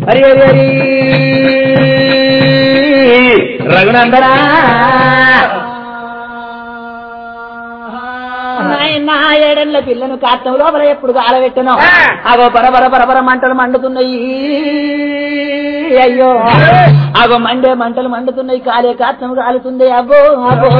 హరి హరి హరి రఘునందనా నాయనా ఏడెళ్ళ పిల్లను కాత్తం లోపల ఎప్పుడు కాలబెట్టను అగో బరబర బరబర మంటలు మండుతున్నాయి అయ్యో అగో మండే మంటలు మండుతున్నాయి కాలే కాత్తం కాలుతుంది అబ్బో అబ్బో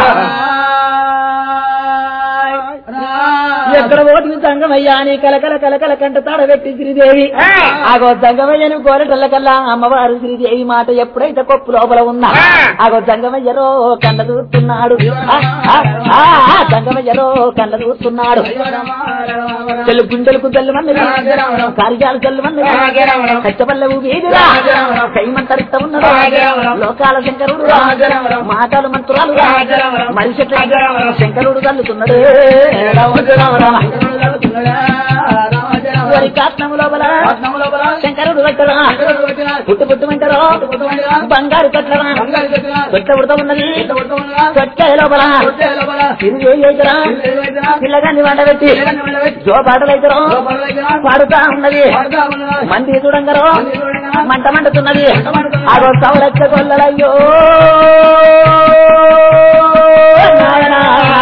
ఎక్కడ ఓటిని దంగమయ్యా అని కలకల కలకల కంట తాడబెట్టి శ్రీదేవి ఆగో దంగమయ్యను కోరటల్ల కల్లా అమ్మవారు శ్రీదేవి మాట ఎప్పుడైతే కొప్పు లోపల ఉన్నా ఆగో దంగమయ్యరో కండ దూస్తున్నాడు ఆ, ఆ, ఆ, ఆ, దంగమయ్యరో కండ దూస్తున్నాడు తెల్లు గుండెలకు తెల్లమన్నది కార్యాలు తెల్లమన్నది కచ్చపల్లెవు వీధిరా కైమంతరిత ఉన్నాడు లోకాల శంకరుడు మాటలు మంత్రాలు మనిషి శంకరుడు తల్లుతున్నాడు వారి కాత్నము లోపల శంకరుడు కట్టరా పుట్టు పుట్టుమంటారు బంగారు కట్టరా కొట్ట ఉడత ఉన్నది కొట్ట లోపల తిరిగేయరా పిల్లగాన్ని వండబెట్టి జో పాటలైతరో పాడుతా ఉన్నది మంది చూడంగరో మంట మండుతున్నది అదో సౌరక్ష కొల్లలయ్యో నాయనా.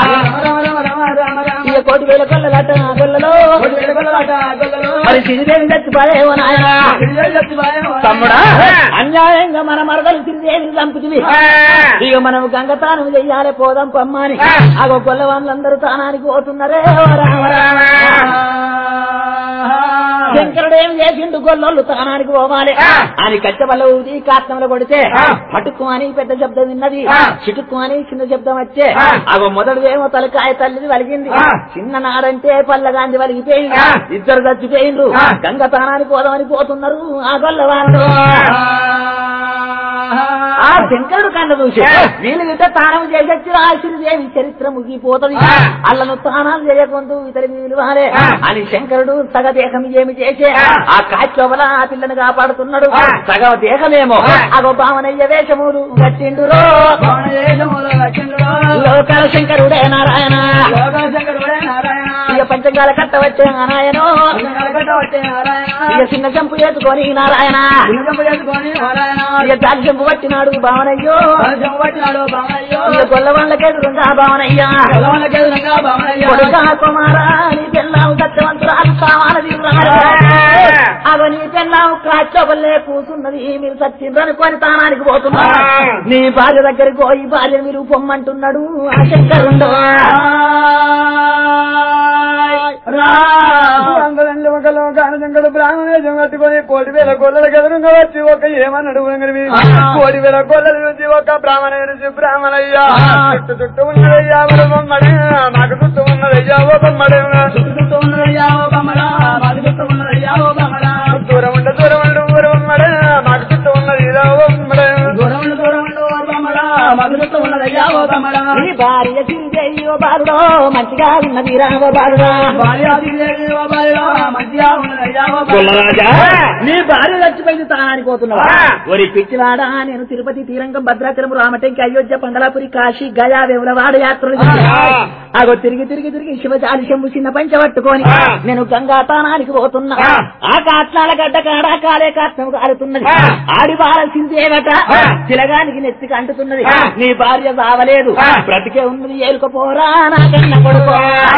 ఇక కోటి వేల కొల్లలాట కొల్లలో మరి సిరిదేవి చచ్చిపోయేవో నాయన తమ్ముడా అన్యాయంగా మన మరదలు సిరిదేవిని చంపుతుంది ఇక మనం గంగతానం చెయ్యాలి పోదాం పమ్మని అగో కొల్ల వాళ్ళందరూ తానానికి పోతున్నారే ఓ రామ రామ. శంకరుడు ఏం చేసిండు గొల్లోళ్ళు తానానికి పోవాలి అని కచ్చబల్ల ఊది కాత్తంలో కొడితే పటుక్కు అని పెద్ద శబ్దం విన్నది చిటుక్కు అని చిన్న శబ్దం వచ్చే అగో మొదటిదేమో తలకాయ తల్లిది వలిగింది చిన్న నాడంటే పల్లగాంది వలిగిపోయింది ఇద్దరు చచ్చిపోయిండ్రు గంగ తానానికి పోదామని పోతున్నారు ఆ గొల్ల వాళ్ళు ఆ శంకరుడు కన్న చూసి వీళ్ళు గిట్ట తానం చేసొచ్చి ఆశీర్దేవి చరిత్ర ముగిపోతుంది అల్లను తానాలు చేయకుంటూ ఇతరి విలువాలే అని శంకరుడు సగ దేహం ఏమి చేసే ఆ కాచోబల ఆ పిల్లని కాపాడుతున్నాడు సగ దేహమేమో అగో భావనయ్య వేషములు కట్టిండురో లోకాల శంకరుడే నారాయణ ఇక పంచంగాల కట్టవచ్చే నారాయణో ఇక చిన్న చంపు చేసుకొని నారాయణ ఇక దాని చంపు పట్టినాడు భావనయ్యో ఇక గొల్ల వాళ్ళకి ఎదురుగా భావనయ్యా కొడుకా కుమారా నీ పెళ్ళాము సత్యవంతురాలు కావాలని అవ నీ పెళ్ళాము కాచోబల్లే కూతున్నది మీరు సత్యందనుకొని తానానికి పోతున్నా నీ భార్య దగ్గరికి పోయి భార్య మీరు పొమ్మంటున్నాడు ఆ శంకరుండు అందరంలో ఒకలో కానజంగడు బ్రాహ్మణేజం కట్టుకొని కోటి వేల గొల్లల గెదరుగా వచ్చి ఒక ఏమన్నాడు వెంగడి కోటి వేల గొల్లల నుంచి ఒక బ్రాహ్మణ నుంచి బ్రాహ్మణయ్యా చుట్టూ చుట్టూ ఉన్నదయ్యా మన బొమ్మడే నాకు చుట్టూ ఉన్నదయ్యా ఓ బొమ్మడే దూరం ఉండ దూరం ఉండు ఊరు బొమ్మడే మాకు చుట్టూ ఉన్నది ఇదా ఓ బొమ్మడే నీ భార్య శ్రీదేవియో బాలుడో మంచిగా ఉన్నది రావ బాలుడా పుల్లరాజా నీ భార్య చచ్చిపోయింది తానానికి పోతున్నావా ఒరి పిచ్చివాడా నేను తిరుపతి తీరంగం భద్రాచలం రామటంకి అయోధ్య పండలాపురి కాశీ గయా వేములవాడ యాత్రలు చేశాను. అగో తిరిగి తిరిగి తిరిగి శివజాలి శంభు చిన్న పంచ పట్టుకొని నేను గంగా తానానికి పోతున్నా ఆ కాట్లాల గడ్డ కాడ కాలే కాత్తం కారుతున్నది ఆడి బాలసిందేవట చిలగానికి నెత్తికి అంటుతున్నది నీ భార్య సావలేదు బ్రతికే ఉన్నది ఏలుకపోరా నాకన్న కొడుకో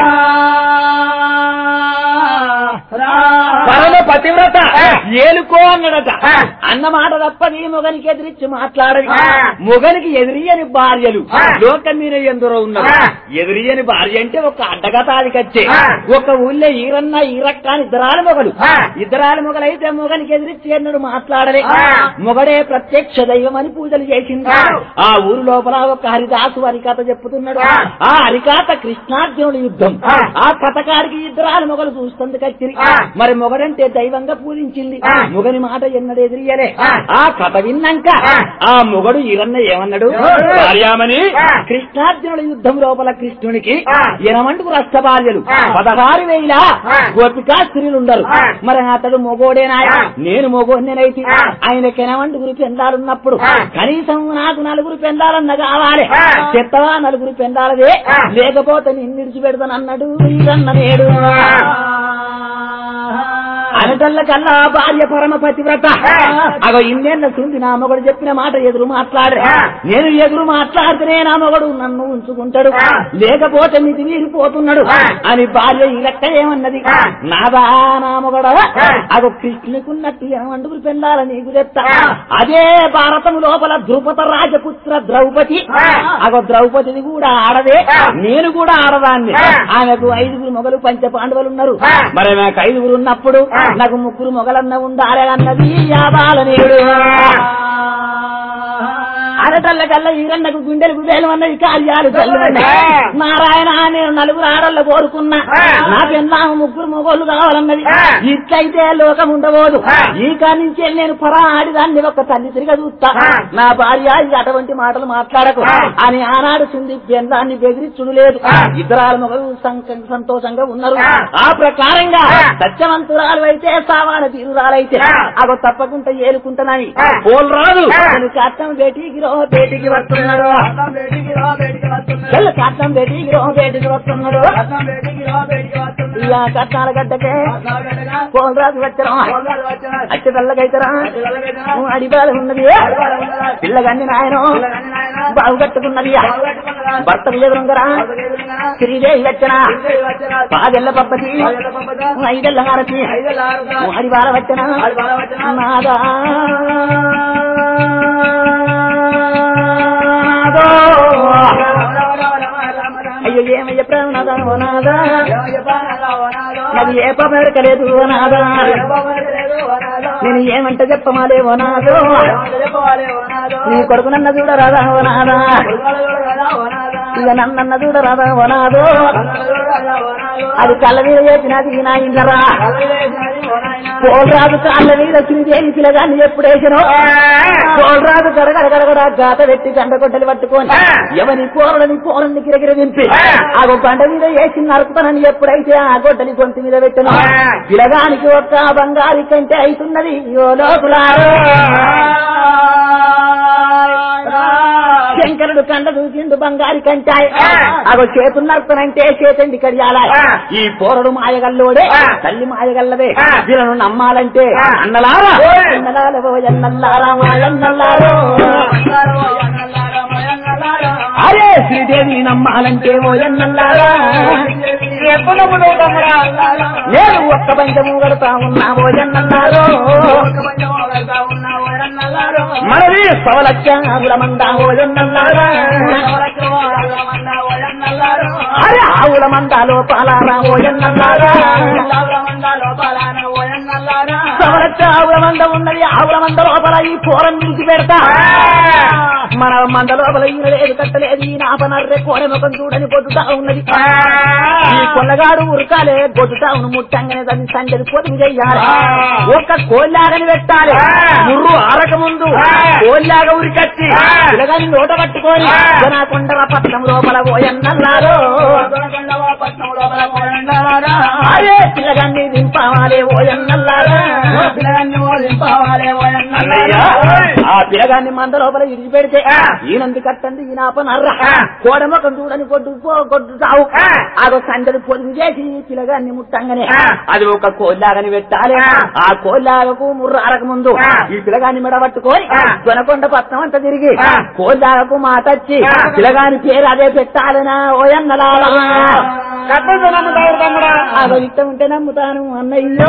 పరమ పతివ్రత ఏలుకో అన్నడట అన్న మాట తప్పది మొగనికి ఎదిరించి మాట్లాడది మొగనికి ఎదిరియని భార్యలు లోకం మీద ఎందరో ఉన్నారు ఎదిరియని భార్య అంటే ఒక అడ్డగతాదికచ్చే ఒక ఊళ్ళో ఈరన్న ఈరక్క అని ఇద్దరాల మొగలు ఇద్దరాల మొగలైతే మొగనికి ఎదిరించి ఎన్నడు మాట్లాడలే మొగడే ప్రత్యక్ష దైవం అని పూజలు చేసింది ఆ ఊరు లోపల ఒక హరిదాసు హరికథ చెప్పుతున్నాడు ఆ హరికథ కృష్ణార్జునుడి యుద్ధం ఆ కథకారికి ఇద్దరాల మొగలు చూస్తుంది కచ్చిరి మరి మొగడంటే దైవంగా పూజించింది మొగని మాట ఎన్నడు ఎదిరియలే ఆ కథ విన్నాక ఆ మొగడు ఈరన్న ఏమన్నాడు భార్యామని కృష్ణార్జునుడి యుద్ధం లోపల కృష్ణునికి ఎనమంటుకు రస్తభార్యలు పదహారు వేల గోపికా స్త్రీలు ఉండరు మరి అతడు మొగోడేనా నేను మొగోడినైతే ఆయన కెనమంటుగురు పెందాలున్నప్పుడు కనీసం నాకు నలుగురు పెందాలన్న కావాలి చెత్తవా నలుగురు పెందాలదే లేకపోతే నిన్ను విడిచిపెడతాను అన్నాడు ఈరన్న నేడు అనటల్ల కల్లా భార్య పరమ పతివ్రత అగో ఇన్నేళ్ళ సుంది నా మొగడు చెప్పిన మాట ఎదురు మాట్లాడు నేను ఎదురు మాట్లాడితేనే నా మొగడు నన్ను ఉంచుకుంటాడు లేకపోతే మితి వీరిపోతున్నాడు అని భార్య ఈ లెక్క ఏమన్నది నాదా నా మొగడ అగో కృష్ణుకున్నట్టు ఏమండుగులు పెళ్ళాల నీకు చెప్తా అదే భారతం లోపల ద్రుపద రాజపుత్ర ద్రౌపది అగో ద్రౌపదిని కూడా ఆడదే నేను కూడా ఆడదాన్ని ఆమెకు ఐదుగురు మొగలు పంచ పాండవులు ఉన్నారు మరి నాకు ఐదుగురు ఉన్నప్పుడు నాకు ముగ్గురు మొగలన్న ఉండాలి అన్నది యాబాలనేడు అరటల్ల కల్లా ఈరన్నకు గుండెలకు వేలు అన్నది కార్యాలు చల్లవన్నాయి. నారాయణ నేను నలుగురు ఆడళ్ళ కోరుకున్నా నాకెన్నా ముగ్గురు మొగోళ్ళు కావాలన్నది ఇట్లయితే లోకం ఉండబోదు ఈ కాడి నుంచి నేను పరా ఆడిదాన్ని ఒక తల్లి తిరిగి చూస్తా నా భార్య ఇక అటువంటి మాటలు మాట్లాడకు అని ఆనాడు సింది బెందాన్ని బెదిరించుడు లేదు ఇతరాల మొగలు సంక- సంతోషంగా ఉన్నారు ఆ ప్రకారంగా సత్యవంతురాలు అయితే సావాన తీరురాలైతే అగో తప్పకుండా ఏలుకుంటానని పోల్ రాదు నేను కట్టం బేటీకి రో బేటీకి వస్తున్నాడు చెల్లు కట్టం బేటీకి రో బేటీకి వస్తున్నాడు ఇక కట్నాల గడ్డకే పోల్ రాజు వచ్చరా అచ్చి తెల్లగైతరా అడిబాల ఉన్నది పిల్లగండి నాయన బాగు కట్టుకున్నది భర్తకు ఎదురుంగరా శ్రీదేవి వచ్చిన పాదెల్ల పప్పతి ఐదెల్ల హారతి అడిబాల వచ్చిన నాదా నాదో. అయ్యో ఏమయ్య ప్రాణనాదా ఓ నాదా అది ఏ పమెరకలేదు ఓ నాదా నేను ఏమంట చెప్పమాలే ఓ నాదో నీ కొడుకు నన్న చూడరాదా ఓ నాదా ఇక నన్నన్న చూడరాదా ఓ నాదో అది కళ్ళ మీద వేసినది నా ఇంటరా పోలరాజు కాళ్ళ మీద శ్రీదేవి పిల్లగాన్ని ఎప్పుడేసను పోలరాజు గడగడ గడగడ గాత పెట్టి గంట గొడ్డలు పట్టుకొని ఎవని పోరలని పోరని గిరగిర దింపి ఆ గంట మీద వేసి నరుకుతానని ఎప్పుడైతే ఆ గొడ్డలి గొంతు మీద పెట్టను పిలగానికి ఒక్క బంగారి కంటే అవుతున్నది ఓ లోకులారో శంకరుడు కండ దూసిండు బంగారి కంటాయి అగో చేతులు నడుపుతానంటే చేతండి కడియాల ఈ పోరడు మాయగల్లోడే తల్లి మాయగల్లదే వీళ్ళను నమ్మాలంటే అన్నలారా అన్నలారా ఓ అన్నలారా మాయన్నలారో అరే శ్రీదేవి నమ్మాలంటే ఓ అన్నలారా నేను ఒక్క పంచము కడతా ఉన్నా ఓ అన్నలారో మనది సవలత్యాగుల మందా ఓ అన్నలారా అరే ఆవుల మందాలో పాలారా ఓ అన్నలారా సవలచ్చ ఆవుల మంద ఉన్నది ఆవుల మంద లోపల ఈ పోరం నిలిచి పెడతా మన మంద లోపల ఈయన లేదు కట్టలేదు ఈ నాపనర్రె కోడె ముఖం చూడని కొట్టుతా ఉన్నది ఈ కొల్లగాడు ఉరకాలే కొట్టుతా ఉన్న ముట్టంగానే దాన్ని సంజరి పొదుగు చెయ్యాలి ఒక్క కోల్లాగని పెట్టాలి ముర్రు ఆరక ముందు కోల్లాగా ఉరికచ్చి పిల్లగాని నోట పట్టుకొని జనాకొండల పట్నం లోపల పోయన్నల్లారో అరే పిల్లగాన్ని దింపావాలే ఓయన్నల్లారా అన్నయ్య, ఆ పిల్లగాన్ని మంద లోపల ఇడిచి పెడితే ఈయనంది కట్టండి ఈయన అపనర్ర కోడమొకం చూడని కొట్టు కొట్టు తావు అదో సందడి పొదుగు చేసి ఈ పిల్లగాన్ని ముట్టంగానే అది ఒక కోల్లాగని పెట్టాలి ఆ కోల్లాగకు ముర్ర అరక ముందు ఈ పిల్లగాన్ని మెడ పట్టుకొని కొనకొండ పట్నం అంతా తిరిగి కోల్లాగకు మాట వచ్చి పిల్లగాని పేరు అదే పెట్టాలనా ఓయన్నలారా అదో ఇష్టం ఉంటే నమ్ముతాను అన్నయ్యో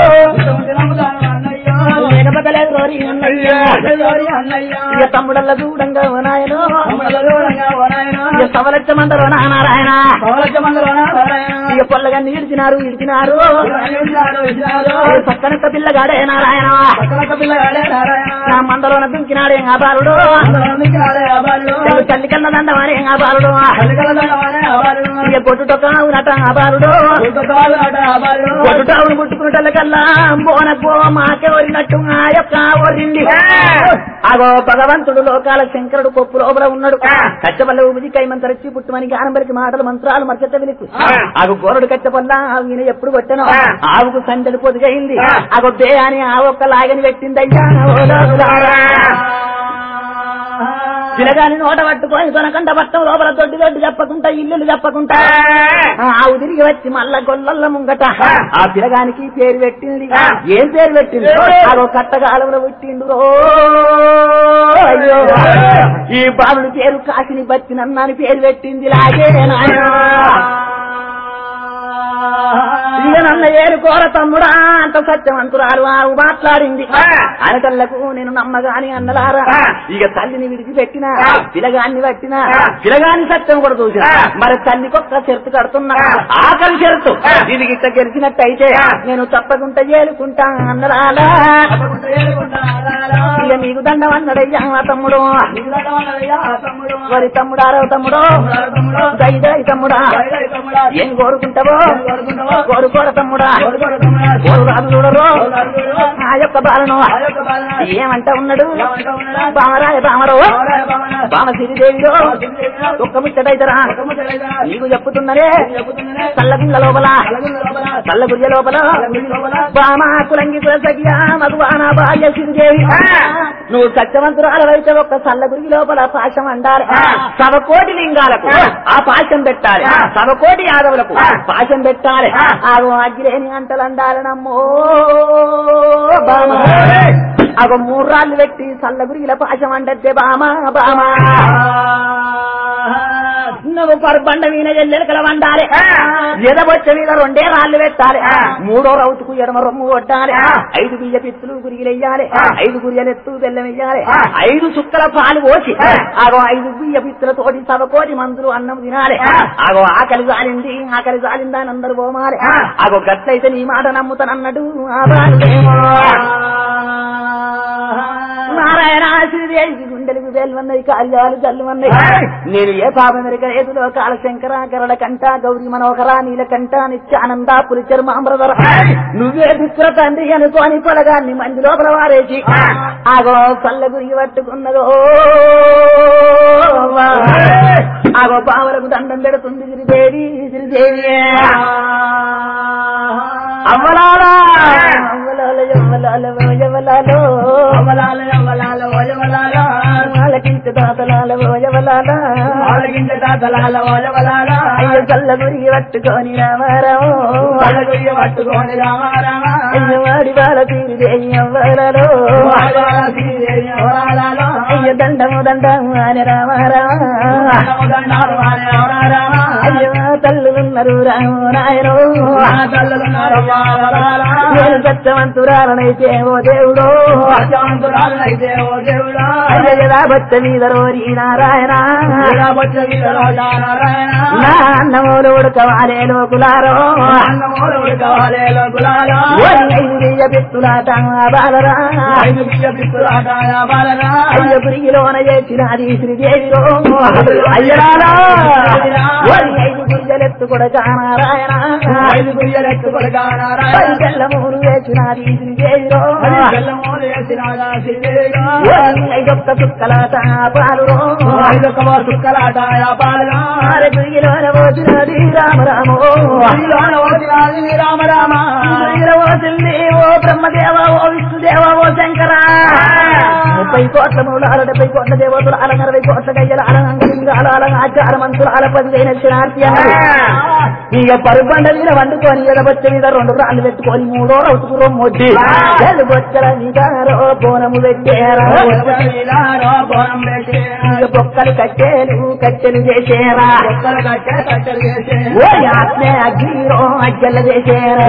లేకపోతలేదు రోరి అన్నయ్యో ఇక తమ్ముడల్ల దూడంగా ఓ నాయనో ఇక సవలచ్చమందరో నా నారాయణ ఇక పొల్లగా ఇడిచినారు ఇడిచినారు ఇక పక్కనక్క పిల్లగాడే నారాయణ నా మందలోన దుంకినాడే ఆ బాలుడు తెలుగు తల్లి కన్న దండవాడే ఆ బాలుడు ఇక కొట్టుటొక్క నట ఆ బాలుడు కొట్టుటావును ముట్టుకున్నట్ల కల్లా బోన పోవ మాకే ఒరినట్టు ఆ యొక్క ఒరింది అగో భగవంతుడు లోకాల శంకరుడు కొప్పు లోపల ఉన్నాడు కచ్చపల్ల ఉమిది కైమంతరచ్చి పుట్టుమని గానంబరికి మాటలు మంత్రాలు మర్చెత్త విలుకు ఆగు గోరడు కచ్చపల్ల ఈయన ఎప్పుడు కొట్టను ఆవుకు సందడి పొదిగైంది అగో బే అని ఆ ఒక్క లాగని పెట్టిందయ్యా ఓ లోకులారా. పిలగాని నోట పట్టుకొని తొనకంట పట్టం లోపల దొడ్డి దొడ్డి చెప్పకుండా ఇల్లు చెప్పకుండా ఆవు తిరిగి వచ్చి మళ్ళా గొల్లల్ల ముంగట ఆ పిలగానికి పేరు పెట్టింది ఏం పేరు పెట్టింది అదో కట్టగాలంలో పుట్టిండు రో. అయ్యో ఈ బాలుడి పేరు కాసిని బచ్చినన్నాని పేరు పెట్టింది లాగే నాయనా ఇక నన్న ఏరుకోర తమ్ముడా అంత సత్యవంతురాలు ఆవు మాట్లాడింది అనటల్లకు నేను నమ్మగాని అన్నలారా ఇక తల్లిని విడిచిపెట్టినా పిలగాన్ని పట్టినా పిలగాని సత్యం కూడా చూసిన మరి తల్లికొక్క షరతు కడుతున్నా ఆకలి షరతు ఇది ఇట్ట గెలిచినట్టయితే నేను తప్పకుండా ఏలుకుంటా అన్నలాలా ఇక నీకు దండం అన్నడయ్యా మా తమ్ముడు మరి తమ్ముడారో తమ్ముడు దై దై తమ్ముడా ఏం కోరుకుంటావో కోరుకోర తమ్ముడా కోరు రాదు చూడరు ఆ యొక్క బాలను ఏమంట ఉన్నాడు బామరాయ బామరో బామ సిరిదేవిలో ఒక్క ముచ్చటైతరా నీకు చెప్పుతున్నరే చల్లగుండ లోపల చల్ల గుయ్య లోపల బామ కులంగి కులసగియా మగువాన బాల్య సిరిదేవి నువ్వు సత్యవంతురాలవైతే ఒక్క చల్ల గురి లోపల పాశం అండాలి సవకోటి లింగాలకు ఆ పాశం పెట్టాలి సవకోటి యాదవులకు పాశం పెట్టాలి ఆగో అగ్గిలేని అంటలు అండాలనమ్మో బామ అగో మూడు రాళ్ళు పెట్టి చల్ల గురిగిల పాశం అండద్దే బామ బామ నువ్వు పరుబండ మీద ఎల్లెలకల వండాలి ఎదబొచ్చ మీద రెండే రాళ్ళు పెట్టాలి మూడో రౌతుకు ఎడమ రొమ్ము కొట్టాలి ఐదు బియ్య పిత్తులు గురిగిలెయ్యాలి ఐదు గురియలెత్తు బెల్లం వెయ్యాలి ఐదు చుక్కల పాలు పోసి ఆగో ఐదు బియ్య పిత్తుల తోటి సవకోటి మందులు అన్నం తినాలి ఆగో ఆకలి జాలింది ఆకలి జాలిందా అని అందరు పోమాలి ఆగో గట్లయితే నీ మాట నమ్ముతానన్నట్టు ఆ బాలుడేమో. నారాయణ శ్రీదేవి గుండెలకు వేలువన్నాయి కార్యాలు జల్లువన్నాయి నేను ఏ పాపమెరిక రేతులో కాల శంకర కరళ కంట గౌరీ మనోహర నీల కంట నిత్యానంద పులిచర్ మామ్రధర నువ్వే దిక్కుల తండ్రి అనుకోని పొలగాన్ని మంది లోపల వారేసి ఆగో పల్ల గురి పట్టుకున్నదో ఆగో పావులకు దండం పెడుతుంది శ్రీదేవి శ్రీదేవి అవ్వలాలా అవ్వలాల యవ్వలాల యవ్వలాలో వాళ్ళకింత దాతలాల ఓయవలాల అయ్య చల్ల గురి పట్టుకొని రామారావు పట్టుకొని రామారామా అయ్య వాడి వాళ్ళ తీరుదేవి అవ్వలలో అయ్య దండము దండము అని రామారావా అయ్య తల్లు ఉన్నారు రాము నాయనో నేను సత్యవంతురాలనైతే ఓ దేవుడో అయ్య యదా బచ్చ మీద రోరి నారాయణ నా అన్నమూలు ఉడకవాలే లోకులారో ఓరి ఐదు వెయ్య పెట్టులాట బాలరా అయ్య గురిగిలోన చేసినది శ్రీదేవిలో అయ్యరారా ఓరి ఐదు గురిజలెత్తు కొడక నారాయణ పది తెల్లమూరు వేసినది శ్రీదేవిలో ఓరి ఐదొక్క చుక్కలాట పాలురో ఆరు గురిగిలోన పోసినది రామరామో రామ రామ గురిగిలో పోసింది ఓ బ్రహ్మదేవ ఓ విష్ణుదేవ ఓ శంకర ముప్పై కోట్ల మూలాల డెబ్బై కోట్ల దేవతలు అల నలభై కోట్ల గయ్యల అల అంగలింగాల అల ఆచార మంత్రులు అల పదివేల శనార్థి అన్నది ఇక పరుబండ మీద వండుకొని ఎడబొచ్చ మీద రెండు రాళ్ళు పెట్టుకొని మూడో రౌతుకు రొమ్మొచ్చి ఎడబొచ్చల మీద రో బోనము పెట్టేరా ఇక బొక్కలు కట్టేలు కట్టెలు చేసేరా ఓ ఆత్మే అగ్గిరో అగ్గెల చేసేరా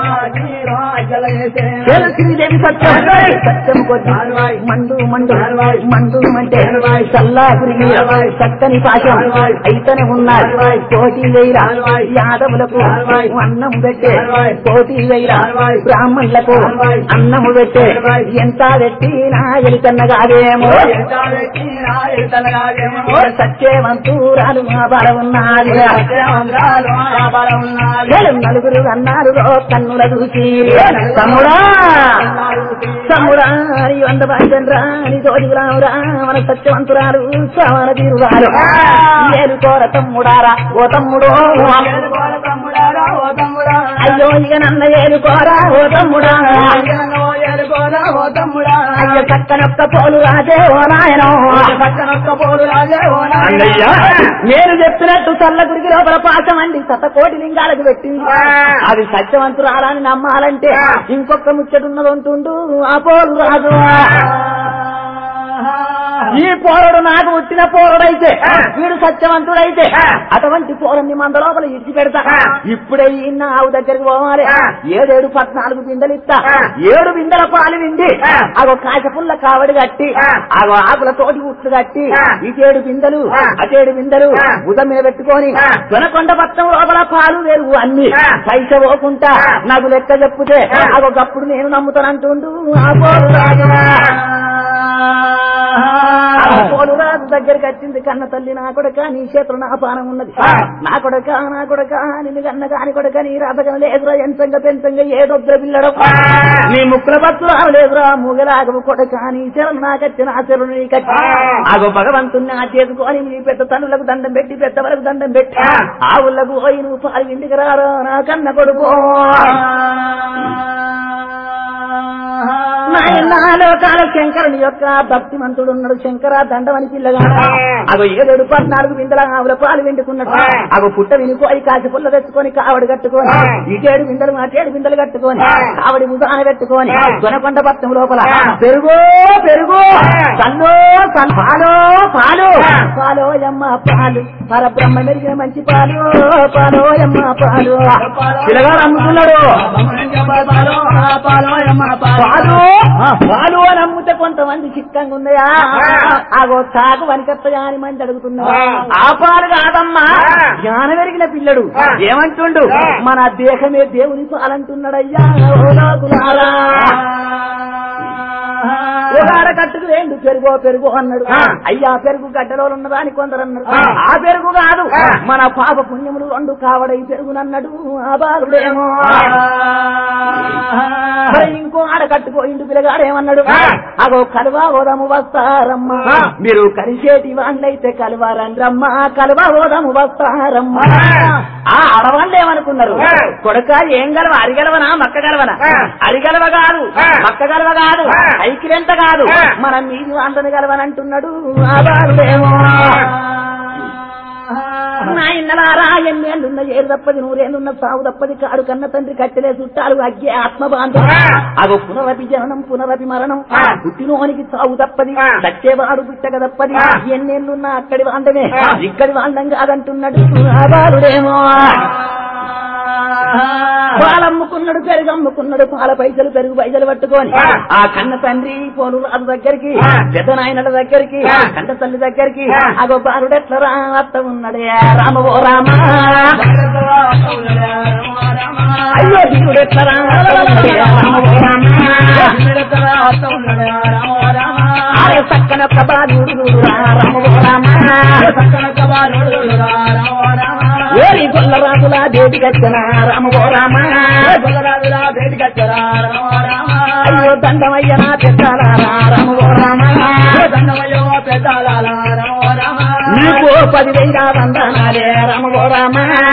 చెలు శ్రీదేవి సత్యం సత్యం కొద్ది మండు మండు మండు అంటే చల్లా గురి చక్కని పాశం అయితనే ఉన్నారు కోటి వేయిరా యాదవులకు అన్నం పెట్టే కోటి వేయిరా బ్రాహ్మణులకు అన్నము పెట్టే ఎంత పెట్టినా ఎలికన్న కాదేమో సత్యవంతురాలు మా బల ఉన్నది చెలు నలుగురు అన్నారు రో కన్నుల చూసి తమ్ముడా తమ్ముడా నీ వంద బాధ్యంరా నీ తోటి రామురా మన సత్యవంతురాలు సవన తీరురాలు ఏలు కోర తమ్ముడారా ఓ తమ్ముడు అయ్యో ఇక నన్న ఏలు కోరా ఓ తమ్ముడా ఓనా ఓ తమ్ముడా అయ్య చక్కనొక్క పోలు రాజే ఓ నాయనో పక్కనొక్క పోరు రాజే ఓనా అన్నయ్య నేను చెప్పినట్టు చల్ల గుడికి లోపల పాఠం అండి శత కోటి లింగాలకు పెట్టింది అది సత్యవంతురాలని నమ్మాలంటే ఇంకొక ముచ్చటున్నది ఉంటుండు ఆ పోలు రాదు ఈ పోరడు నాకు పుట్టిన పోరడైతే వీడు సత్యవంతుడైతే అటువంటి పోరన్ని మంద లోపల ఇచ్చి పెడతా ఇప్పుడే ఈయన ఆవు దగ్గరికి పోవాలి ఏడేడు పద్నాలుగు బిందెలు ఇస్తా ఏడు బిందెల పాలు విండి అగో కాశపుల్ల కావడి కట్టి అగో ఆకుల తోటి ఉట్లు కట్టి ఇటేడు బిందెలు అటేడు బిందెలు బుధం మీద పెట్టుకొని దొనకొండ పత్రం లోపల పాలు వేరు అన్ని పైస పోకుంటా నాకు లెక్క చెప్పుతే అగో గప్పుడు నేను నమ్ముతానంటుండు ఆ పోరు రాజురా. ఆ పోలు రాజు దగ్గరికి వచ్చింది కన్న తల్లి నా కొడక నీ చేతులు నా పానం ఉన్నది నా కొడక నా కొడక నిన్ను కన్న కాని కొడక నీ రాతకన లేదురా ఎంతంగా పెంతంగా ఏదొద్ద పిల్లడం నీ ముక్కుల బస్సు రావలేదురా మూగలాగము కొడక నీ చెరలు నాకచ్చి నా చెరువు నీకచ్చి ఆగో భగవంతుని ఆ చేసుకొని నీ పెద్ద తల్లులకు దండం పెట్టి పెద్ద వరకు దండం పెట్టి ఆవులకు పోయి నువ్వు పాలు ఇంటికి రారా నా కన్న కొడుకో లోకాల శంకరుని యొక్క భక్తిమంతుడు ఉన్నాడు శంకర దండమని పిల్లగా అగో ఏడేడు పద్నాలుగు బిందెల ఆవుల పాలు వెండుకున్నాడు అగో పుట్ట వినిపోయి కాసి పుల్ల తెచ్చుకొని కావడి కట్టుకొని ఇటేడు బిందెలు అటేడు బిందెలు కట్టుకొని కావడి ముదాన పెట్టుకొని దొనకొండ పత్రం లోపల పెరుగో పెరుగు తల్లో తల్- పాలో పాలు పాలోయమ్మ పాలు పరబ్రహ్మ మెరిగిన మంచి పాలు పాలోయమ్మ పాలు పిల్లగాడు అమ్ముతున్నాడు పాలు పాలు అని అమ్ముతే కొంతమంది చిక్కంగా ఉన్నాయా ఆగో సాగు వనికత్తగా అని మంది అడుగుతున్నారు ఆ పాలు కాదమ్మా జ్ఞానం పెరిగిన పిల్లడు ఏమంటుండు మన దేహమే దేవుని పాలంటున్నాడయ్యా ఓ నాకులారా. ఓడాడ కట్టుకు వేండు పెరుగో పెరుగు అన్నాడు అయ్యా పెరుగు గడ్డలో ఉన్నదా అని కొందరు అన్నారు ఆ పెరుగు కాదు మన పాప పుణ్యములు రెండు కావడై పెరుగునన్నాడు ఆ బాలుడేమో మరి ఇంకో ఆడ కట్టుకో ఇంటి పిల్లగాడేమన్నాడు అగో కలువా ఓదము వస్తారమ్మా మీరు కలిసేటి వాళ్ళైతే కలువారండ్రమ్మా కలువా ఓదము వస్తారమ్మా ఆ ఆడవాళ్ళు ఏమనుకున్నారు కొడక ఏం గలవ అరిగలవనా మక్క గలవనా అరిగలవ కాదు మక్క గలవ కాదు ఐకిరెంత కాదు మనం మీది వాళ్ళని గలవనంటున్నాడు ఆ బాలుడేమో నా ఇన్నలారా ఎన్నేళ్ళున్న ఏడు తప్పది నూరేళ్ళున్న సాగు తప్పది కాడు కన్న తండ్రి కట్టెలే చుట్టాలు అగ్గే ఆత్మ బాంధవ అగో పునరపి జననం పునరపి మరణం పుట్టినోనికి సాగు తప్పది చచ్చేవాడు పుట్టక తప్పది ఎన్నేళ్ళున్న అక్కడి వాళ్ళనే ఇక్కడి వాళ్ళం కాదంటున్నాడు ఆ బాలుడేమో పాలమ్ముకున్నాడు పెరుగు అమ్ముకున్నాడు పాల పైసలు పెరుగు పైసలు పట్టుకొని ఆ కన్న తండ్రి పోలు రాజు దగ్గరికి పెద్ద నాయనల దగ్గరికి కన్న తల్లి దగ్గరికి అగో బాలుడు ఎట్లా రా అత్త ఉన్నాడే రామ ఓ రామ అయ్యో దేవుడు ఎట్లా రా అత్త ఉన్నాడే రామ ఓ రామ అరే సక్కన ఒక్క బాలుడు రా రామ ఓ రామ ఓరి గొల్ల రాజుల దేవి గచ్చన రామ ఓ రామ అయ్యో దండమయ్య నా పెద్దాలారా రామ ఓ రామ నీకు పదివేల వందనాలే రామ ఓ రామ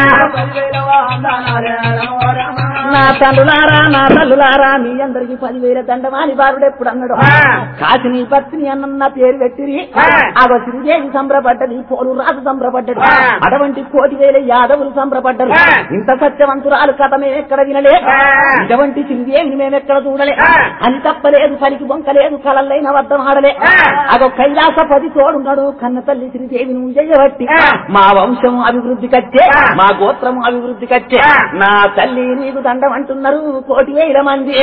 నా తల్లులారా నా తల్లులారా మీ అందరికి పదివేల దండమాని బారుడు ఎప్పుడు అన్నాడు కాసి నీ పత్ని అన్న పేరు పెట్టిరి ఆగో శ్రీదేవి సంబరపడ్డది పోలు రాజు సంబరపడ్డది అటువంటి కోటి వేల యాదవులు సంబరపడ్డరు ఇంత సత్యవంతురాలు కథ మేము ఎక్కడ వినలే ఇటువంటి శ్రీదేవిని మేము ఎక్కడ చూడలే అని తప్పలేదు పనికి బొంకలేదు కలల్లైన వద్దం ఆడలే అదో కైలాసపతి తోడున్నాడు కన్న తల్లి శ్రీదేవిని చేయబట్టి మా వంశం అభివృద్ధి కచ్చే మా గోత్రం అభివృద్ధి కచ్చే నా తల్లి నీకు దండం అంటున్నారు కోటి వేల మంది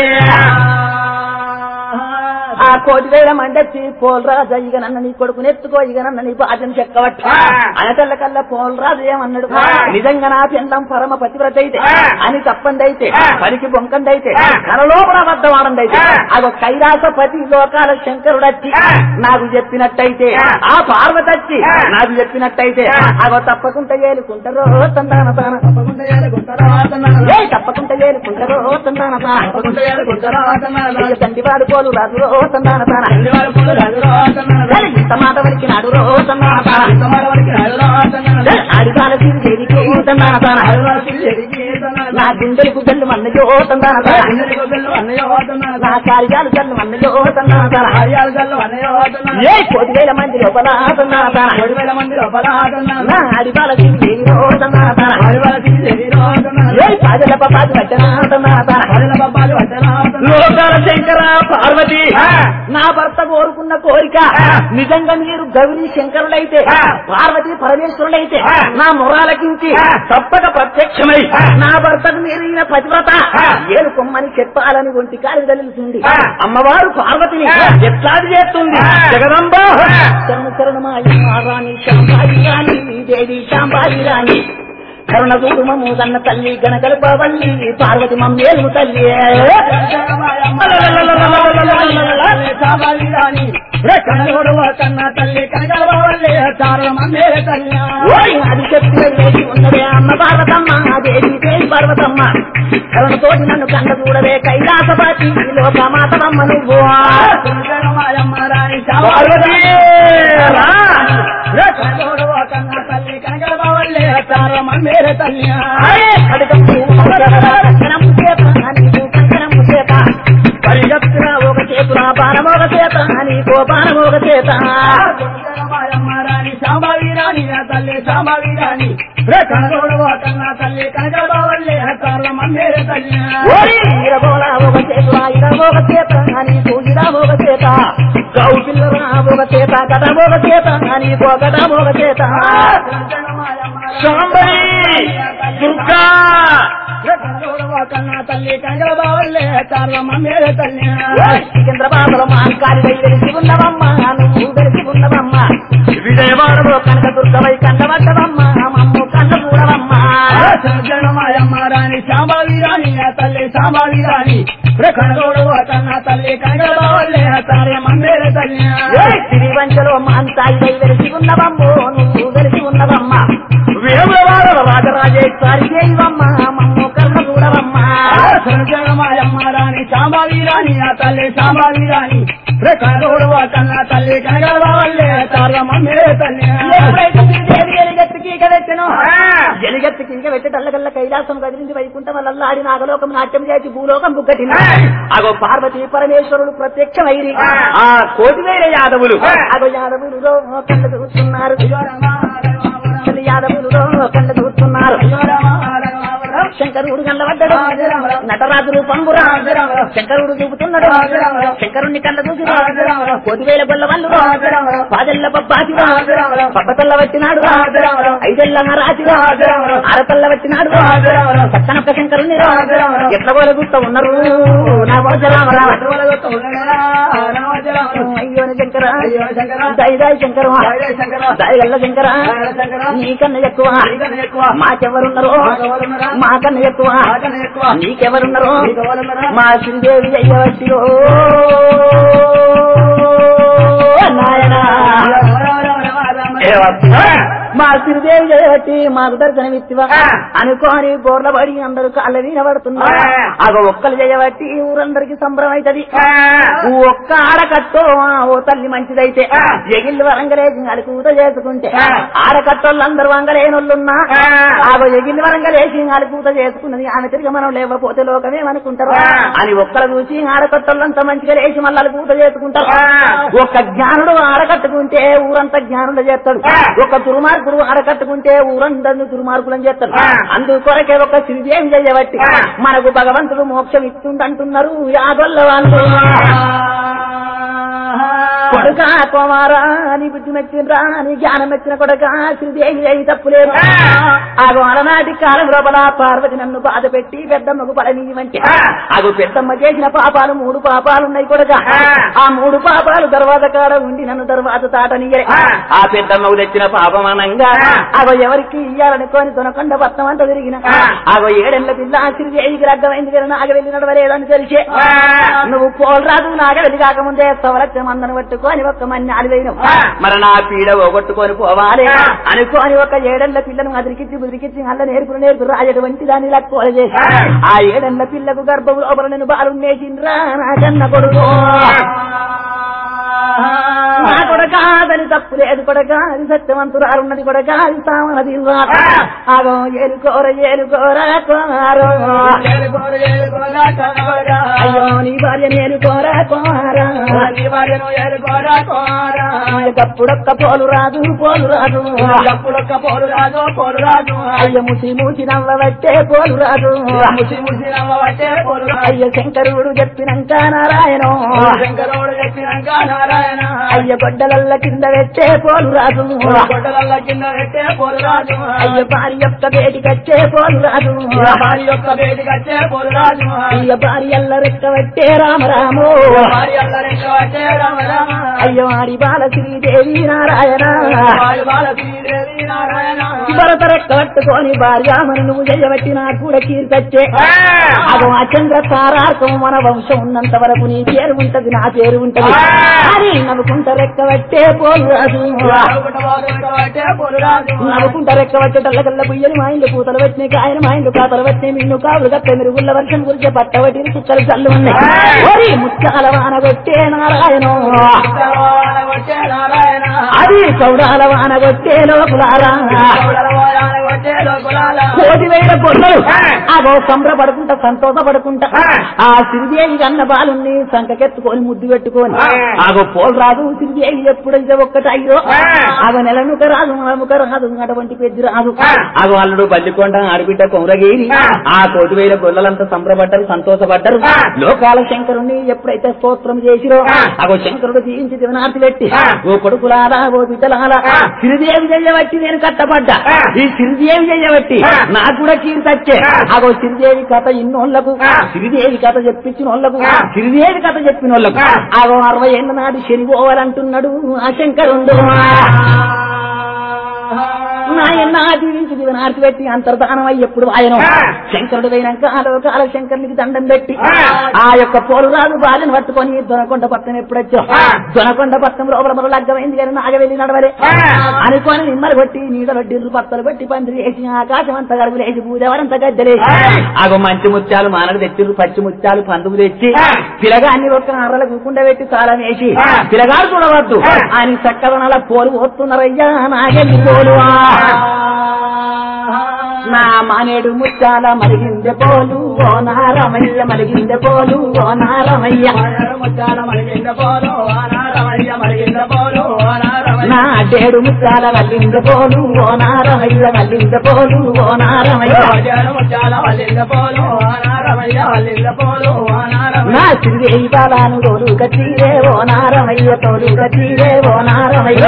ఆ కోటి వేల మంది వచ్చి పోలరాజు ఇక నన్న నీ కొడుకుని ఎత్తుకో ఇక నన్న నీ బాధ్యం చెక్కబట్టి అనటల్ల కల్లా పోలరాజు ఏమన్నాడు నిజంగా నా పెండం పరమ పతివ్రత అయితే అని తప్పంది అయితే పనికి బొంకంది అయితే కలలోపల అబద్ధమాడంది అయితే అదో కైలాసపతి లోకాల శంకరుడు వచ్చి నాకు చెప్పినట్టయితే ఆ పార్వతి వచ్చి నాకు చెప్పినట్టయితే అగో తప్పకుండా ఏలుకుంటారో తందాన తాన ఏ తప్పకుండా ఏలుకుంటారో తందాన తాన తండ్రి వాడు పోలు రాదు రో తందాన తాన సరే, ఇంత మాట వరకు నాడు రో తందాన తాన ఆడిదాల శ్రీదేవికి తందాన తాన నా గుండెలకు జల్లు మన్నయో తందాన తాన నా కార్యాలు జల్లు మన్నయో తందాన తాన ఏ కోటి వేల మంది లోపల తందాన తాన నా అడిపాల సింగిరో తందాన తాన ఏ పాదల పాపాది వచ్చనా తందాన తాన లోకాల శంకర పార్వతి నా భర్త కోరుకున్న కోరిక నిజంగా మీరు గౌరీ శంకరులైతే పార్వతి పరమేశ్వరులైతే నా మొరాలకించి తప్పక ప్రత్యక్షమై నా భర్తకు మీరు ఈయన పతివ్రత ఏలుకొమ్మని చెప్పాలని ఒంటి కాలి తెలిసింది అమ్మవారు పార్వతిని ఎట్లాది చేస్తుంది జగదంబ శరణ శరణమాయి రాణి శాంబాయి రాణి దేవి శాంబాయి రాణి కరుణ కుటుంబము కన్న తల్లి గణకల్పవల్లి పార్వతి మమ్మేలు తల్లి కన్నా తల్లి కనకలే చారమన్నే తల్లి ఓయ్ అది చెప్పిన లేచి ఉన్నదే అమ్మ పార్వతమ్మ దేవి దేవి పార్వతమ్మ కరుణతోటి నన్ను కన్న చూడవే కైలాసపాటి లోకమాతమ్మ నువ్వు పార్వతీ, రా. అరే, కడగప్పు కంకణం చేత నీకు కంకణం చేత పరిగెత్తున ఒక చేతున బాణం ఒక చేత నీకో బాణం ఒక చేత ఓరి ఇరగోల ఒక చేతున ఇరగ ఒక చేత నీకు ఇరగ ఒక చేత గౌ పిల్లరా ఒక చేత కథ ఒక చేత నీకో కథ ఒక చేత సాంబరి దుర్గా తల్లి కంగళ బావల్లే చారమన్నే తల్లి సికింద్రాబాద్లో మాంకాలి వెలిసి ఉన్నవమ్మ నువ్వు వెలిసి ఉన్నవమ్మ విజయవాడలో కనక దుర్గవై కండబడ్డవమ్మ మమ్ము కన్న చూడవమ్మ రాణి శాంబావి రాణి ఆ తల్లి శాంబావి రాణి కనగోడు కన్న తల్లి కనగలే తారే మందేర తల్లి తిరువంచలో మాంకాలి వెలిసి ఉన్నవమ్మో నువ్వు వెలిసి ఉన్నవమ్మ వేములవాడలో రాజరాజేశ్వరి దేవమ్మ మమ్ము కన్న చూడవమ్మ సంజనమాయమ్మ రాణి శాంబావి రాణి ఆ తల్లి శాంబావి రాణి కనగోడు కన్న తల్లి కనగలే తారే మందేర తల్లి ఎప్పుడైతే శ్రీదేవి ఎలిగెత్తికి ఇక పెట్టెనో, ఎలిగెత్తికి ఇంక పెట్టేటల్లకల్లా కైలాసం కదిలింది వైకుంఠం వల్ల ఆడి నాగలోకం నాట్యం చేసి భూలోకం బుగ్గటిన అగో పార్వతీ పరమేశ్వరుడు ప్రత్యక్షమైరి ఆ కోటి వేల యాదవులు అగో యాదవులు కళ్ళ చూస్తున్నారు అసలు యాదవులు కళ్ళ చూస్తున్నారు శంకరుడు కళ్ళబడ్డాడు నటరాజు రూపంబురా శంకరుడు చూపుతున్నాడు శంకరుణ్ణి కళ్ళ చూసి కోటి వేల గొల్ల వాళ్ళు పాదెల్ల పబ్బాసి పబ్బతల్ల వచ్చినాడు ఐదెల్ల రాజు ఆరతల్ల వచ్చినాడు పక్కనొక్క శంకరుణ్ణి ఎట్ల గోల చూస్తా ఉన్నారు నా భోజరామరా అయ్యో శంకర దైదాయి శంకర దయగల్ల శంకర నీకన్నా ఎక్కువ మాకెవరున్నారో మాకన్నా ఎక్కువ నీకెవరున్నారో మా శ్రీదేవి అయ్యవచ్చిరో నాయనా మా శ్రీదేవి చేయబట్టి మాకు దర్శనమిత్తివా అనుకోని బోర్ల పడి అందరూ కాళ్ళ వినబడుతున్నారు అగ ఒక్కలు చేయబట్టి ఊరందరికి సంబరం అవుతుంది ఒక్క ఆడకట్టో ఓ తల్లి మంచిదైతే ఎగిళ్ళు వరంగలేసి అలుకూత చేసుకుంటే ఆడకట్టోళ్ళందరూ వంగలేనోళ్ళున్నా ఆగో ఎగిళ్ళు వరంగలేసి అలుకూత చేసుకున్నది ఆమె తిరిగి మనం లేకపోతే లోకమేమనుకుంటారు అని ఒక్కరు చూసి ఆడకట్టోళ్ళంతా మంచిగా లేచి మళ్ళీ అలుకూత చేసుకుంటారు ఒక్క జ్ఞానుడు ఆడకట్టుకుంటే ఊరంతా జ్ఞానుడు చేస్తాడు ఒక దుర్మార్గుడు ఆడకట్టుకుంటే ఊరందరిని దుర్మార్గులను చేస్తాడు అందుకొరకే ఒక శ్రీదేవి చేయబట్టి మనకు భగవంతుడు మోక్షం ఇస్తుండంటున్నారు యాదొల్ల వాళ్ళు కొడుక కుమారా నీ బుద్ధి మెచ్చిండ్రా నీ జ్ఞానం మెచ్చిన కొడుక శ్రీదేవి అయి తప్పులేదు ఆగో అలనాటి కాలం లోపల పార్వతి నన్ను బాధ పెట్టి పెద్దమ్మకు పడనీయమంటే ఆగో పెద్దమ్మ చేసిన పాపాలు మూడు పాపాలు ఉన్నాయి కొడుక ఆ మూడు పాపాలు దర్వాజ కాడ ఉండి నన్ను దర్వాజ తాటనీయలే ఆ పెద్దమ్మకు తెచ్చిన పాపం అనంగా ఆగో ఎవరికి ఇయ్యాలనుకోని దొనకొండ పత్తం అంతా తిరిగిన ఆగో ఏడెళ్ళ పిల్ల శ్రీదేవికి రగ్గమైంది కదా నాగ వెళ్ళి నడవలేదని తెలిసే నువ్వు పోలరాదు నాగ వెళ్ళి కాకముందే సవలచ్చ మందను పట్టుకొని ఒక్క మన్ని అలివేను మరి నా పీడ పోగొట్టుకొని పోవాలి అనుకోని ఒక ఏడెళ్ళ పిల్లను అదిరికిచ్చి బుదిరికిచ్చి అల్ల నేర్పులు నేర్పు రాజటువంటి దాన్ని లక్కువ చేసి ఆ ఏడెళ్ళ పిల్లకు గర్భం లోపల నేను బాలుండేసిండ్రా నా కన్న కొడుకు నా కొడుకాదని అది తప్పు లేదు కొడక అది సత్యవంతురాలున్నది కొడక అది సామనది అగో ఏలుకోర ఏలుకోర కోరో అయ్యో నీ భార్య నేలుకోర కోరా కప్పుడొక్క పోలు రాదు పోలు రాదు ఎప్పుడొక్క పోరు రాదు పోరు రాదు అయ్య ముసి మూసి నవ్వబట్టే పోలు రాదు ముసి ముసి నవ్వబట్టే పోరు రాదు అయ్య శంకరుడు చెప్పినంక నారాయణ శంకరుడు చెప్పినాక నారాయణ అయ్య గొడ్డలల్ల కింద పెట్టే పోలు రాదు గొడ్డల కింద పెట్టే పోరు రాజు అయ్య భార్య యొక్క బేటికచ్చే పోలు రాదు భార్య యొక్క బయటికి వచ్చే పోరు రాజు అయ్య భార్య అల్ల రెక్క పెట్టే రామరామో భార్య అల్లరెక్క వచ్చే రామ రామ అయ్యో ఆడి బాల శ్రీదేవి నారాయణ వారి బాల శ్రీదేవి నారాయణ భరత రెక్క పట్టుకొని భార్యామని నువ్వు చేయబట్టి నాకు కూడా కీర్తచ్చే అదో ఆ చంద్ర తారార్కం మన వంశం ఉన్నంత వరకు నీ పేరు ఉంటది నా పేరు ఉంటది అని నవ్వుకుంట రెక్క పట్టే పోలు రాదు వచ్చే పోరు రాజు నవ్వుకుంట రెక్క పట్టేటల్లకల్లా పుయ్యలు మా ఇంట్లో పూతలు వచ్చినాయి కాయలు మా ఇంట్లో కాతలు వచ్చినాయి మిన్ను కావులు కట్టే మెరుగుళ్ళ వర్షం గురించి పట్టవటి చుక్కలు చల్లు ఉన్నాయి ఓరి ముత్యాల వాన కొట్టే నారాయణ వచ్చే నారాయణ అది చౌడాల వాన కొట్టే లోపులారా వచ్చే లోపల కోటి వేల గొడ్డలు అగో సంబరపడుకుంటా సంతోషపడుకుంటా ఆ సిరిదేవి కన్న బాలుని సంకకెత్తుకొని ముద్దు పెట్టుకొని ఆగో పోలు రాదు సిరిదేవి ఎప్పుడైతే ఒక్కటైరో ఆగో నెలనుక రాదు నలుముక రాదు అటువంటి పెద్ద రాదు ఆగో అల్లుడు బల్లికొండ ఆడిబిడ్డ కొమరగిరి ఆ కోటి వేల గొల్లలంతా సంబరపడ్డారు సంతోషపడ్డారు లోకాల శంకరుణ్ణి ఎప్పుడైతే స్తోత్రం చేసిరో అగో శంకరుడు తీయించి దివనార్తి పెట్టి ఓ కొడుకులారా ఓ బిడ్డలారా సిరిదేవి చెయ్యబట్టి నేను కట్టపడ్డా ఈ సిరిదేవి చెయ్యబట్టి నాకు కూడా కీర్తచ్చే అగో సిరిదేవి కథ ఇన్నోళ్లకు సిరిదేవి కథ చెప్పించిన వాళ్ళకు సిరిదేవి కథ చెప్పిన వాళ్ళకు అగో అరవై ఏళ్ళ నాడు శని పోవాలంటున్నాడు ఆ శంకరుండు నాయన జీవించి దివనార్తి పెట్టి అంతర్ధానం అయ్యి ఎప్పుడు ఆయన శంకరుడు పోయినాక ఆ లోకాల శంకరునికి దండం పెట్టి ఆ యొక్క పోలురాజు భార్యను పట్టుకొని దొనకొండ పట్టణం ఎప్పుడొచ్చో దొనకొండ పట్టణం లోపల మరో లగ్గమైంది కానీ నాగవెళ్ళి నడవలే అనుకొని నిమ్మలు కొట్టి నీడలు డిల్లు పత్తలు కొట్టి పందిరి వేసి ఆకాశం అంతా గడుపులేసి పూజవరంతా గద్దెలేసి ఆగో మంచి ముత్యాలు మానకు తెచ్చిర్రు పచ్చి ముత్యాలు పందుకు తెచ్చి పిలగాన్ని ఒక్క అర్రల కూకుండా పెట్టి తాళం వేసి పిలగాడు చూడవద్దు ఆయన చక్కదనాల పోలు పోతున్నారయ్యా నాగెళ్ళి పోలు నా మానేడు ముత్యాల మరిగిందె పోలు ఓ నారమయ్య మరిగిందె పోలు ఓ నారమయ్య ముచ్చాల మరిగింద పోలు అనారమయ్య మరిగింద పోలు అనారమయ్య నా డేడు ముత్యాల వల్లిందె పోలు ఓ నారమయ్య వల్లిందె పోలు ఓ నారమయ్య ముచ్చాల వల్లింద పోలు అనారమయ్య వల్లింద పోలు అనారమయ్య నా శ్రీదేవి బాలాను తోలు కచ్చీరే ఓ నారమయ్య తోలు కచ్చీరే ఓ నారమయ్య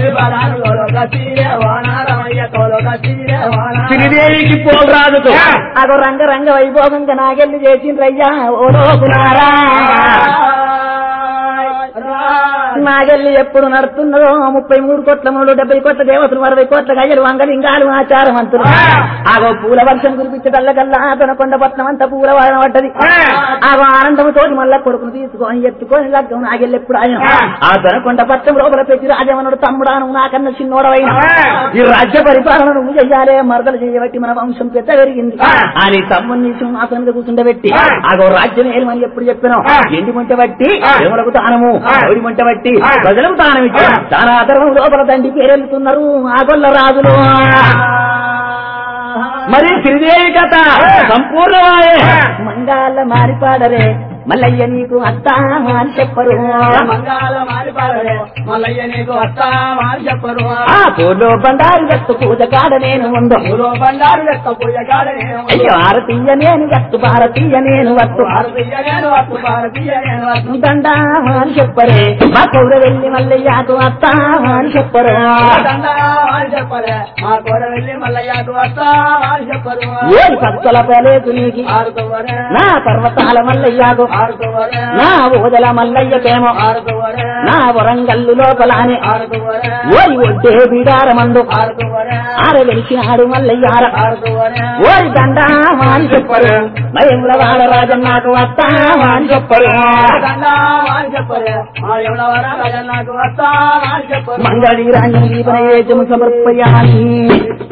శ్రీదేవికి పోలు రాదు అదో రంగ రంగ వైభోగంగా నాగెల్లి చేసిండ్రయ్యా ఓ లోకులారా నాగెల్లి ఎప్పుడు నడుతున్నదో ముప్పై మూడు కోట్ల మూడు డెబ్బై కోట్ల దేవతలు అరవై కోట్ల గయ్యలు వంగలింగాలు ఆచారవంతులు ఆగో పూల వర్షం కురిపించటల్లకల్లా తనకొండ పట్నం అంతా పూల వారం పడ్డది ఆగో ఆనందము తోటి మళ్ళా కొడుకును తీసుకొని ఎత్తుకొని లగ్గం నాగెల్లి ఎప్పుడు ఆయన ఆ తనకొండ పట్నం లోపల పెట్టి రాజమనుడు తమ్ముడాను నాకన్నా చిన్నోడవైన ఈ రాజ్య పరిపాలన నువ్వు చెయ్యాలే మరదలు చేయబట్టి మన వంశం పెద్ద పెరిగింది అని తమ్ముని సింహాసనం మీద కూర్చుండబెట్టి ఆగో రాజ్యం ఏమని ఎప్పుడు చెప్పినాం ఎండి ముంట బట్టి దేవులకు దానము ఎవడి ముంట బట్టి ప్రజలకు దానం ఇచ్చి దాన ఆధారం లోపల దండి పేరెళ్తున్నారు ఆగొల్ల రాజులు మరి శ్రీదేవి కథ సంపూర్ణమాయే మంగాల మారిపాడరే మల్లయ్య నీకు అత్త అని చెప్పరు మంగాళ మారిపాడరే మల్లయ్య నీకు వస్తా మారి చెప్పరు ఆ పూలో బండారు గట్టు పూజ కాడ నేను ఉండు ఊరో బండారు లెక్క పూజగాడ నేను అయ్యో భారతీయ నేను గట్టు భారతీయ నేను వత్తు భారతీయ నేను వస్తు భారతీయ నేను వస్తు దండా అని చెప్పరే మా కౌర వెళ్ళి మల్లయ్యకు అత్త అని చెప్పరు దండా అని చెప్పరే మా కూర వెళ్ళి మల్లయ్యకు వస్తా అని చెప్పరు ఏడు పక్కల పేలేదు నీకి ఆరుతవరే నా పర్వతాల మల్లయ్యకు ఆరుతవరే నా ఓదల మల్లయ్యకేమో ఆరుతవరే నా వరంగల్లు లోపలానే ఆరుతవరే ఓరి ఒడ్డే బిడారమందు ఆరుతవరే ఆర వెలిసినాడు మల్లయ్యార ఆరుతవరే ఓరి దండా అని చెప్పరు మయముల వాడ రాజన్నాకు అత్తా అని చెప్పరు దండా అని చెప్పరే మా ఎవడవరా రాజన్నాకు వస్తా అని చెప్పరు మంగళీరాణి దీపనయేజము సమర్పయామి